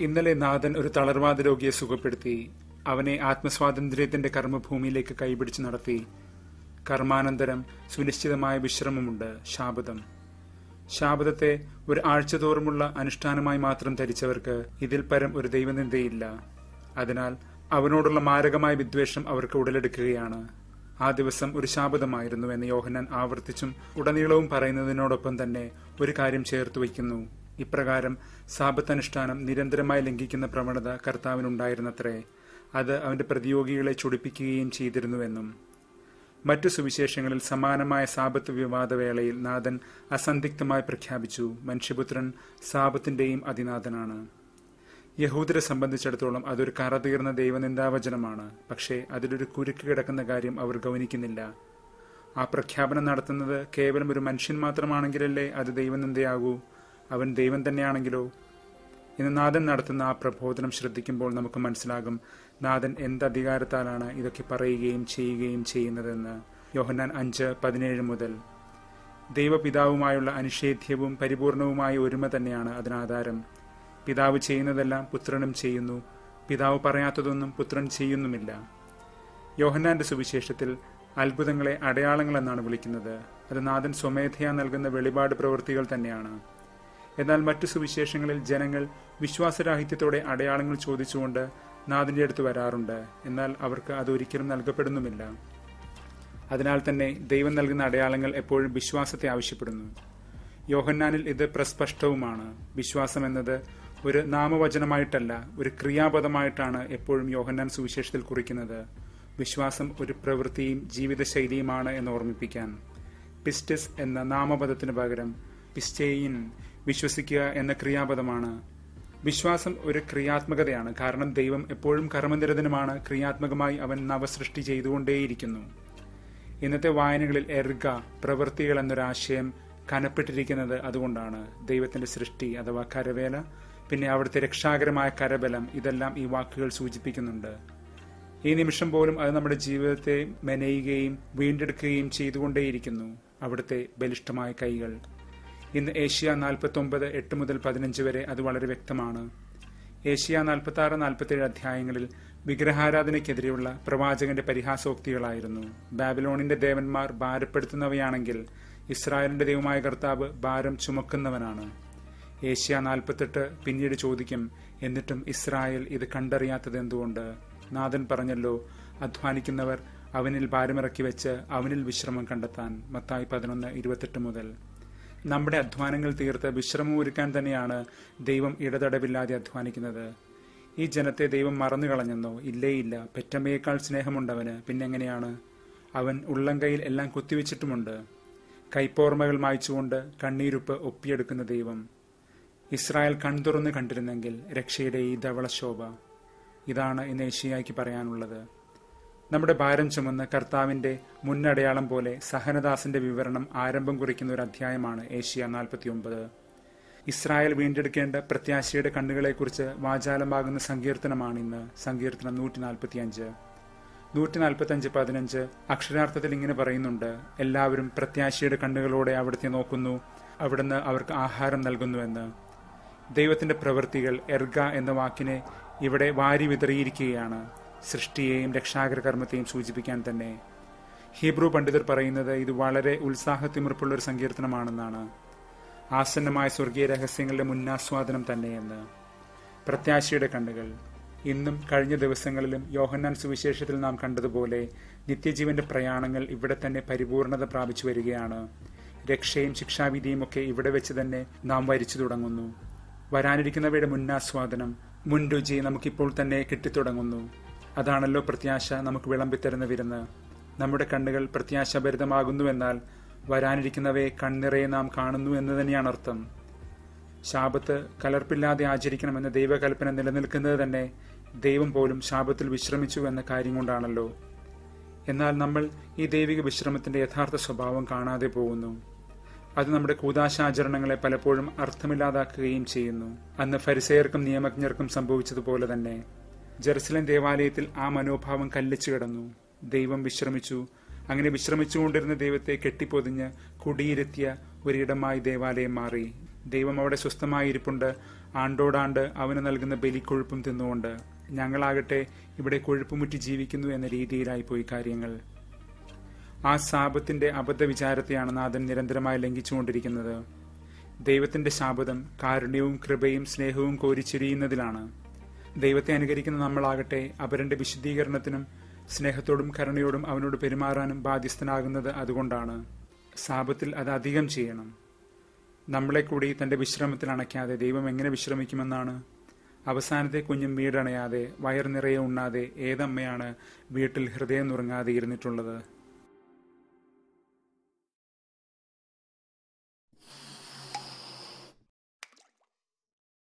ഇന്നലെ നാഥൻ ഒരു തളർവാദ രോഗിയെ സുഖപ്പെടുത്തി അവനെ ആത്മസ്വാതന്ത്ര്യത്തിന്റെ കർമ്മഭൂമിയിലേക്ക് കൈപിടിച്ച് നടത്തി കർമാനന്തരം സുനിശ്ചിതമായ വിശ്രമമുണ്ട് ശാബദം ശാബദത്തെ ഒരു ആഴ്ചതോറുമുള്ള അനുഷ്ഠാനമായി മാത്രം ധരിച്ചവർക്ക് ഇതിൽ പരം ഒരു ദൈവനിന്ദയില്ല അതിനാൽ അവനോടുള്ള മാരകമായ വിദ്വേഷം അവർക്ക് ഉടലെടുക്കുകയാണ് ആ ദിവസം ഒരു ശാപതമായിരുന്നു എന്ന് യോഹന്നാൻ ആവർത്തിച്ചും ഉടനീളവും പറയുന്നതിനോടൊപ്പം തന്നെ ഒരു കാര്യം ചേർത്ത് വയ്ക്കുന്നു ഇപ്രകാരം സാപത്തനുഷ്ഠാനം നിരന്തരമായി ലംഘിക്കുന്ന പ്രവണത കർത്താവിനുണ്ടായിരുന്നത്രേ അത് അവന്റെ പ്രതിയോഗികളെ ചൊടിപ്പിക്കുകയും ചെയ്തിരുന്നുവെന്നും മറ്റു സുവിശേഷങ്ങളിൽ സമാനമായ സാപത്ത് വിവാദവേളയിൽ നാഥൻ അസന്ദിഗ്ധമായി പ്രഖ്യാപിച്ചു മനുഷ്യപുത്രൻ സാപത്തിന്റെയും അതിനാഥനാണ് യഹൂദരെ സംബന്ധിച്ചിടത്തോളം അതൊരു കറതീർന്ന ദൈവനിന്ദാവചനമാണ് പക്ഷേ അതിലൊരു കുരുക്ക് കിടക്കുന്ന കാര്യം അവർ ഗൗനിക്കുന്നില്ല ആ പ്രഖ്യാപനം നടത്തുന്നത് കേവലം ഒരു മനുഷ്യൻ മാത്രമാണെങ്കിലല്ലേ അത് ദൈവനിന്ദയാകൂ അവൻ ദൈവം തന്നെയാണെങ്കിലോ ഇന്ന് നാഥൻ നടത്തുന്ന ആ പ്രബോധനം ശ്രദ്ധിക്കുമ്പോൾ നമുക്ക് മനസ്സിലാകും നാഥൻ എന്ത് അധികാരത്താലാണ് ഇതൊക്കെ പറയുകയും ചെയ്യുകയും ചെയ്യുന്നതെന്ന് യോഹന്നാൻ അഞ്ച് പതിനേഴ് മുതൽ ദൈവപിതാവുമായുള്ള അനിഷേധ്യവും പരിപൂർണവുമായ ഒരുമ തന്നെയാണ് അതിനാധാരം പിതാവ് ചെയ്യുന്നതെല്ലാം പുത്രനും ചെയ്യുന്നു പിതാവ് പറയാത്തതൊന്നും പുത്രൻ ചെയ്യുന്നുമില്ല യോഹന്നാന്റെ സുവിശേഷത്തിൽ അത്ഭുതങ്ങളെ അടയാളങ്ങൾ എന്നാണ് വിളിക്കുന്നത് അത് നാഥൻ സ്വമേധയാ നൽകുന്ന വെളിപാട് പ്രവൃത്തികൾ തന്നെയാണ് എന്നാൽ മറ്റു സുവിശേഷങ്ങളിൽ ജനങ്ങൾ വിശ്വാസരാഹിത്യത്തോടെ അടയാളങ്ങൾ ചോദിച്ചുകൊണ്ട് നാഥന്റെ അടുത്ത് വരാറുണ്ട് എന്നാൽ അവർക്ക് അതൊരിക്കലും നൽകപ്പെടുന്നുമില്ല അതിനാൽ തന്നെ ദൈവം നൽകുന്ന അടയാളങ്ങൾ എപ്പോഴും വിശ്വാസത്തെ ആവശ്യപ്പെടുന്നു യോഹന്നാനിൽ ഇത് പ്രസ്പഷ്ടവുമാണ് വിശ്വാസം എന്നത് ഒരു നാമവചനമായിട്ടല്ല ഒരു ക്രിയാപദമായിട്ടാണ് എപ്പോഴും യോഹന്നാൻ സുവിശേഷത്തിൽ കുറിക്കുന്നത് വിശ്വാസം ഒരു പ്രവൃത്തിയും ജീവിതശൈലിയുമാണ് എന്ന് ഓർമ്മിപ്പിക്കാൻ പിസ്റ്റിസ് എന്ന നാമപദത്തിന് പകരം പിസ്റ്റേയിൻ വിശ്വസിക്കുക എന്ന ക്രിയാപദമാണ് വിശ്വാസം ഒരു ക്രിയാത്മകതയാണ് കാരണം ദൈവം എപ്പോഴും കർമ്മനിരതനുമാണ് ക്രിയാത്മകമായി അവൻ നവസൃഷ്ടി ചെയ്തുകൊണ്ടേയിരിക്കുന്നു ഇന്നത്തെ വായനകളിൽ എർഗ പ്രവൃത്തികൾ എന്നൊരാശയം കനപ്പെട്ടിരിക്കുന്നത് അതുകൊണ്ടാണ് ദൈവത്തിന്റെ സൃഷ്ടി അഥവാ കരവേല പിന്നെ അവിടുത്തെ രക്ഷാകരമായ കരബലം ഇതെല്ലാം ഈ വാക്കുകൾ സൂചിപ്പിക്കുന്നുണ്ട് ഈ നിമിഷം പോലും അത് നമ്മുടെ ജീവിതത്തെ മെനയുകയും വീണ്ടെടുക്കുകയും ചെയ്തുകൊണ്ടേയിരിക്കുന്നു അവിടുത്തെ ബലിഷ്ഠമായ കൈകൾ ഇന്ന് ഏഷ്യ നാൽപ്പത്തി ഒമ്പത് എട്ട് മുതൽ പതിനഞ്ച് വരെ അത് വളരെ വ്യക്തമാണ് ഏഷ്യ നാൽപ്പത്തി ആറ് നാൽപ്പത്തേഴ് അധ്യായങ്ങളിൽ വിഗ്രഹാരാധനയ്ക്കെതിരെയുള്ള പ്രവാചകന്റെ പരിഹാസോക്തികളായിരുന്നു ബാബിലോണിന്റെ ദേവന്മാർ ഭാരപ്പെടുത്തുന്നവയാണെങ്കിൽ ഇസ്രായേലിന്റെ ദൈവമായ കർത്താവ് ഭാരം ചുമക്കുന്നവനാണ് ഏഷ്യ നാൽപ്പത്തെട്ട് പിന്നീട് ചോദിക്കും എന്നിട്ടും ഇസ്രായേൽ ഇത് കണ്ടറിയാത്തത് എന്തുകൊണ്ട് നാഥൻ പറഞ്ഞല്ലോ അധ്വാനിക്കുന്നവർ അവനിൽ ഭാരമിറക്കി വെച്ച് അവനിൽ വിശ്രമം കണ്ടെത്താൻ മത്തായി പതിനൊന്ന് ഇരുപത്തെട്ട് മുതൽ നമ്മുടെ അധ്വാനങ്ങൾ തീർത്ത് വിശ്രമം ഒരുക്കാൻ തന്നെയാണ് ദൈവം ഇടതടവില്ലാതെ അധ്വാനിക്കുന്നത് ഈ ജനത്തെ ദൈവം മറന്നു കളഞ്ഞെന്നോ ഇല്ലേ ഇല്ല പെറ്റമ്മയേക്കാൾ സ്നേഹമുണ്ടവന് പിന്നെങ്ങനെയാണ് അവൻ ഉള്ളംകൈയിൽ എല്ലാം കുത്തിവെച്ചിട്ടുമുണ്ട് കൈപ്പോർമകൾ മായ്ച്ചുകൊണ്ട് കണ്ണീരുപ്പ് ഒപ്പിയെടുക്കുന്ന ദൈവം ഇസ്രായേൽ കൺതുറന്ന് കണ്ടിരുന്നെങ്കിൽ രക്ഷയുടെ ഈ ധവളശോഭ ഇതാണ് ഇന്ന് ഏഷ്യയ്ക്ക് പറയാനുള്ളത് നമ്മുടെ ഭാരം ചുമന്ന് കർത്താവിന്റെ മുന്നടയാളം പോലെ സഹനദാസിന്റെ വിവരണം ആരംഭം കുറിക്കുന്ന ഒരു അധ്യായമാണ് ഏഷ്യ നാൽപ്പത്തിയൊമ്പത് ഇസ്രായേൽ വീണ്ടെടുക്കേണ്ട പ്രത്യാശയുടെ കണ്ണുകളെക്കുറിച്ച് വാചാലമാകുന്ന സങ്കീർത്തനമാണ് ഇന്ന് സങ്കീർത്തനം നൂറ്റി നാൽപ്പത്തിയഞ്ച് നൂറ്റി നാൽപ്പത്തഞ്ച് പതിനഞ്ച് അക്ഷരാർത്ഥത്തിൽ ഇങ്ങനെ പറയുന്നുണ്ട് എല്ലാവരും പ്രത്യാശയുടെ കണ്ണുകളോടെ അവിടുത്തെ നോക്കുന്നു അവിടുന്ന് അവർക്ക് ആഹാരം നൽകുന്നുവെന്ന് ദൈവത്തിന്റെ പ്രവൃത്തികൾ എർഗ എന്ന വാക്കിനെ ഇവിടെ വാരി വിതറിയിരിക്കുകയാണ് സൃഷ്ടിയെയും രക്ഷാകര കർമ്മത്തെയും സൂചിപ്പിക്കാൻ തന്നെ ഹീബ്രു പണ്ഡിതർ പറയുന്നത് ഇത് വളരെ ഉത്സാഹത്തിമിർപ്പുള്ള ഒരു സങ്കീർത്തനമാണെന്നാണ് ആസന്നമായ സ്വർഗീയ രഹസ്യങ്ങളുടെ മുന്നാസ്വാദനം തന്നെയെന്ന് പ്രത്യാശയുടെ കണ്ണുകൾ ഇന്നും കഴിഞ്ഞ ദിവസങ്ങളിലും യോഹന്നാൻ സുവിശേഷത്തിൽ നാം കണ്ടതുപോലെ നിത്യജീവന്റെ പ്രയാണങ്ങൾ ഇവിടെ തന്നെ പരിപൂർണത പ്രാപിച്ചു വരികയാണ് രക്ഷയും ശിക്ഷാവിധിയും ഒക്കെ ഇവിടെ വെച്ച് തന്നെ നാം വരിച്ചു തുടങ്ങുന്നു വരാനിരിക്കുന്നവയുടെ മുന്നാസ്വാദനം മുൻരുചി നമുക്കിപ്പോൾ തന്നെ കിട്ടിത്തുടങ്ങുന്നു അതാണല്ലോ പ്രത്യാശ നമുക്ക് വിളമ്പിത്തരുന്ന വിരുന്ന് നമ്മുടെ കണ്ണുകൾ പ്രത്യാശഭരിതമാകുന്നുവെന്നാൽ വരാനിരിക്കുന്നവയെ കണ്ണിറയെ നാം കാണുന്നു എന്ന് തന്നെയാണ് അർത്ഥം ശാപത്ത് കലർപ്പില്ലാതെ ആചരിക്കണമെന്ന ദൈവകൽപ്പന നിലനിൽക്കുന്നത് തന്നെ ദൈവം പോലും ശാപത്തിൽ വിശ്രമിച്ചു എന്ന കാര്യം കൊണ്ടാണല്ലോ എന്നാൽ നമ്മൾ ഈ ദൈവിക വിശ്രമത്തിന്റെ യഥാർത്ഥ സ്വഭാവം കാണാതെ പോകുന്നു അത് നമ്മുടെ കൂതാശാചരണങ്ങളെ പലപ്പോഴും അർത്ഥമില്ലാതാക്കുകയും ചെയ്യുന്നു അന്ന് ഫരിസയർക്കും നിയമജ്ഞർക്കും സംഭവിച്ചതുപോലെ തന്നെ ജെറുസലേം ദേവാലയത്തിൽ ആ മനോഭാവം കല്ലിച്ചു കിടന്നു ദൈവം വിശ്രമിച്ചു അങ്ങനെ വിശ്രമിച്ചുകൊണ്ടിരുന്ന ദൈവത്തെ കെട്ടിപ്പൊതിഞ്ഞ് കുടിയിരുത്തിയ ഒരിടമായി ദേവാലയം മാറി ദൈവം അവിടെ സ്വസ്ഥമായിരിപ്പുണ്ട് ആണ്ടോടാണ്ട് അവന് നൽകുന്ന ബലിക്കൊഴുപ്പും തിന്നുകൊണ്ട് ഞങ്ങളാകട്ടെ ഇവിടെ കൊഴുപ്പുമുറ്റി ജീവിക്കുന്നു എന്ന രീതിയിലായി പോയി കാര്യങ്ങൾ ആ ശാപത്തിന്റെ അബദ്ധ വിചാരത്തെയാണ് നാഥൻ നിരന്തരമായി ലംഘിച്ചുകൊണ്ടിരിക്കുന്നത് ദൈവത്തിന്റെ ശാപതം കാരുണ്യവും കൃപയും സ്നേഹവും കോരിച്ചെരിയുന്നതിലാണ് ദൈവത്തെ അനുകരിക്കുന്ന നമ്മളാകട്ടെ അവരുടെ വിശുദ്ധീകരണത്തിനും സ്നേഹത്തോടും കരുണയോടും അവനോട് പെരുമാറാനും ബാധ്യസ്ഥനാകുന്നത് അതുകൊണ്ടാണ് ശാപത്തിൽ അത് അധികം ചെയ്യണം നമ്മളെ കൂടി തന്റെ വിശ്രമത്തിൽ അണയ്ക്കാതെ ദൈവം എങ്ങനെ വിശ്രമിക്കുമെന്നാണ് അവസാനത്തെ കുഞ്ഞും വീടണയാതെ വയർ നിറയെ ഉണ്ണാതെ ഏതമ്മയാണ് വീട്ടിൽ ഹൃദയം നുറങ്ങാതെ ഇരുന്നിട്ടുള്ളത്